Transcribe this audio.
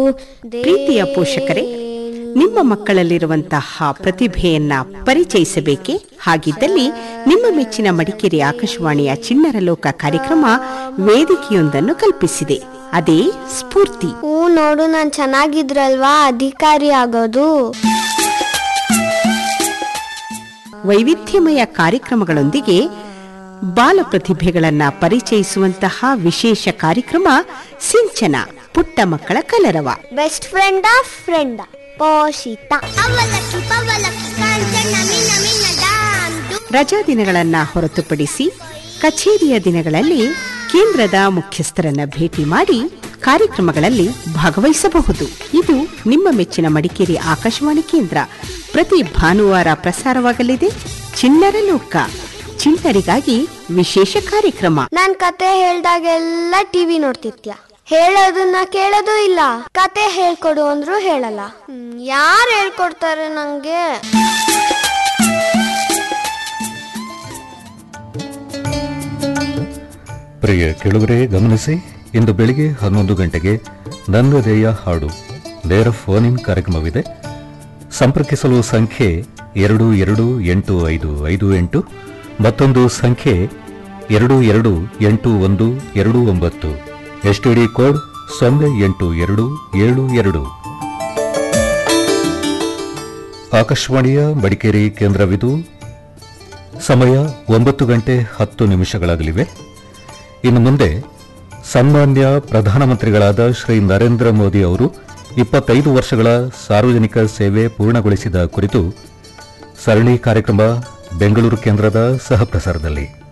ಪ್ರೀತಿಯ ಪೋಷಕರೇ ನಿಮ್ಮ ಮಕ್ಕಳಲ್ಲಿರುವಂತಹ ಪ್ರತಿಭೆಯನ್ನ ಪರಿಚಯಿಸಬೇಕೆ ಹಾಗಿದ್ದಲ್ಲಿ ನಿಮ್ಮ ಮೆಚ್ಚಿನ ಮಡಿಕೇರಿ ಆಕಾಶವಾಣಿಯ ಚಿಣ್ಣರ ಲೋಕ ಕಾರ್ಯಕ್ರಮ ವೇದಿಕೆಯೊಂದನ್ನು ಕಲ್ಪಿಸಿದೆ ಅದೇ ಸ್ಫೂರ್ತಿ ಹ್ಞೂ ನೋಡು ನಾನು ಚೆನ್ನಾಗಿದ್ರಲ್ವಾ ಅಧಿಕಾರಿ ಆಗೋದು ವೈವಿಧ್ಯಮಯ ಕಾರ್ಯಕ್ರಮಗಳೊಂದಿಗೆ ಬಾಲ ಪ್ರತಿಭೆಗಳನ್ನ ಪರಿಚಯಿಸುವಂತಹ ವಿಶೇಷ ಕಾರ್ಯಕ್ರಮ ಸಿಂಚನ ಪುಟ್ಟ ಮಕ್ಕಳ ಕಲರವ ಬೆಸ್ಟ್ ಫ್ರೆಂಡ್ ಆಫ್ ಫ್ರೆಂಡ್ ಪೋಷಿತ ಅವಲಕ್ಕಿ ಪವಲಕ್ಕಿ ಕಾಂಚನ ಮಿನ ಮಿನ ಡಾಂಡು ರಜಾ ದಿನಗಳನ್ನ ಹೊರತುಪಡಿಸಿ ಕಚೇರಿಯ ದಿನಗಳಲ್ಲಿ ಕೇಂದ್ರದ ಮುಖ್ಯಸ್ಥರನ್ನ ಭೇಟಿ ಮಾಡಿ ಕಾರ್ಯಕ್ರಮಗಳಲ್ಲಿ ಭಾಗವಹಿಸಬಹುದು ಇದು ನಿಮ್ಮ ಮೆಚ್ಚಿನ ಮಡಿಕೇರಿ ಆಕಾಶವಾಣಿ ಕೇಂದ್ರ ಪ್ರತಿ ಭಾನುವಾರ ಪ್ರಸಾರವಾಗಲಿದೆ ಚಿಣ್ಣರ ಲೋಕ ಚಿಣ್ಣರಿಗಾಗಿ ವಿಶೇಷ ಕಾರ್ಯಕ್ರಮ ನಾನ್ ಕತೆ ಹೇಳ್ದಾಗೆಲ್ಲ ಟಿವಿ ನೋಡ್ತಿರ್ತ್ಯ ಹೇಳೋದನ್ನ ಕೇಳೋದು ಇಲ್ಲ ಕತೆ ಹೇಳ್ಕೊಡು ಅಂದ್ರು ಹೇಳಲ್ಲ ಯಾರು ಹೇಳ್ಕೊಡ್ತಾರೆ ನಂಗೆ ಪ್ರಿಯ ಕೆಳಗರೆ ಗಮನಿಸಿ ಇಂದು ಬೆಳಿಗ್ಗೆ ಹನ್ನೊಂದು ಗಂಟೆಗೆ ನನ್ನದೆಯ ಹಾಡು ನೇರ ಫೋನ್ ಇನ್ ಕಾರ್ಯಕ್ರಮವಿದೆ ಸಂಪರ್ಕಿಸಲು ಸಂಖ್ಯೆ ಎರಡು ಎರಡು ಎಂಟು ಐದು ಐದು ಎಂಟು ಮತ್ತೊಂದು ಸಂಖ್ಯೆ ಎರಡು ಎರಡು ಎಂಟು ಒಂದು ಎರಡು ಒಂಬತ್ತು ಎಸ್ಟಿಡಿ ಕೋಡ್ ಸೊನ್ನೆ ಎಂಟು ಎರಡು ಏಳು ಎರಡು ಆಕಾಶವಾಣಿಯ ಮಡಿಕೇರಿ ಕೇಂದ್ರವಿದು ಸಮಯ ಒಂಬತ್ತು ಗಂಟೆ ಹತ್ತು ನಿಮಿಷಗಳಾಗಲಿವೆ ಇನ್ನು ಮುಂದೆ ಸನ್ಮಾನ್ಯ ಪ್ರಧಾನಮಂತ್ರಿಗಳಾದ ಶ್ರೀ ನರೇಂದ್ರ ಮೋದಿ ಅವರು ಇಪ್ಪತ್ತೈದು ವರ್ಷಗಳ ಸಾರ್ವಜನಿಕ ಸೇವೆ ಪೂರ್ಣಗೊಳಿಸಿದ ಕುರಿತು ಸರಣಿ ಕಾರ್ಯಕ್ರಮ ಬೆಂಗಳೂರು ಕೇಂದ್ರದ ಸಹಪ್ರಸಾರದಲ್ಲಿ